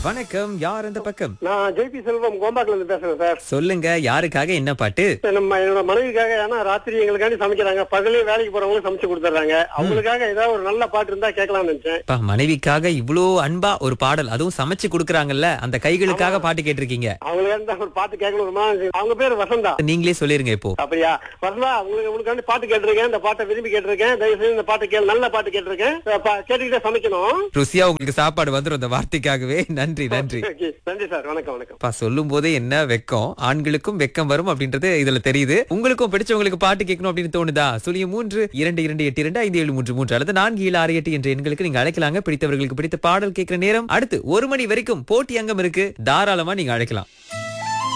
வணக்கம் யார் அந்த பக்கம் நான் ஜேபி செல்வம் கோம்பாக்குல இருந்து பேசுறேன் சார் சொல்லுங்க யாருக்காக என்ன பாட்டு நம்ம என்னோட மனைவிக்காக ஏன்னா ராத்திரி எங்களுக்காண்டி சமைக்கிறாங்க பகலே வேலைக்கு போறவங்க சமைச்சு கொடுத்துறாங்க அவங்களுக்காக ஏதாவது ஒரு நல்ல பாட்டு இருந்தா கேட்கலாம்னு நினைச்சேன் பா மனைவிக்காக இவ்ளோ அன்பா ஒரு பாடல் அதுவும் சமைச்சு கொடுக்கறாங்கல்ல அந்த கைகளுக்காக பாட்டு கேட்டிருக்கீங்க அவங்களுக்கு இருந்தா ஒரு பாட்டு கேட்கணுமா அவங்க பேர் வசந்தா நீங்களே சொல்லிருங்க இப்போ அப்படியா வசந்தா உங்களுக்கு உங்களுக்காண்டி பாட்டு கேட்டிருக்கேன் இந்த பாட்டை விரும்பி கேட்டிருக்கேன் தயவு செய்து இந்த பாட்டு கேளு நல்ல பாட்டு கேட்டிருக்கேன் பா- கேட்டுக்கிட்டே சமைக்கணும் ருசியா உங்களுக்கு சாப்பாடு வந்துரும் அந்த வார்த்தைக்காகவே நன்றி நன்றி Okay, நன்றி சார் வணக்கம் வணக்கம் பா சொல்லும் போதே என்ன வெக்கம் ஆண்களுக்கும் வெக்கம் வரும் அப்படின்றது இதுல தெரியுது உங்களுக்கும் பிடிச்சவங்களுக்கு பாட்டு கேட்கணும் அப்படின்னு தோணுதா சுழிய மூன்று இரண்டு இரண்டு எட்டு இரண்டு ஐந்து ஏழு மூன்று மூன்று அல்லது நான்கு ஏழு ஆறு எட்டு என்ற எண்களுக்கு நீங்க அழைக்கலாங்க பிடித்தவர்களுக்கு பிடித்த பாடல் கேட்கிற நேரம் அடுத்து ஒரு மணி வரைக்கும் போட்டி அங்கம் இருக்கு தாராளமா நீங்க அழைக்கலாம்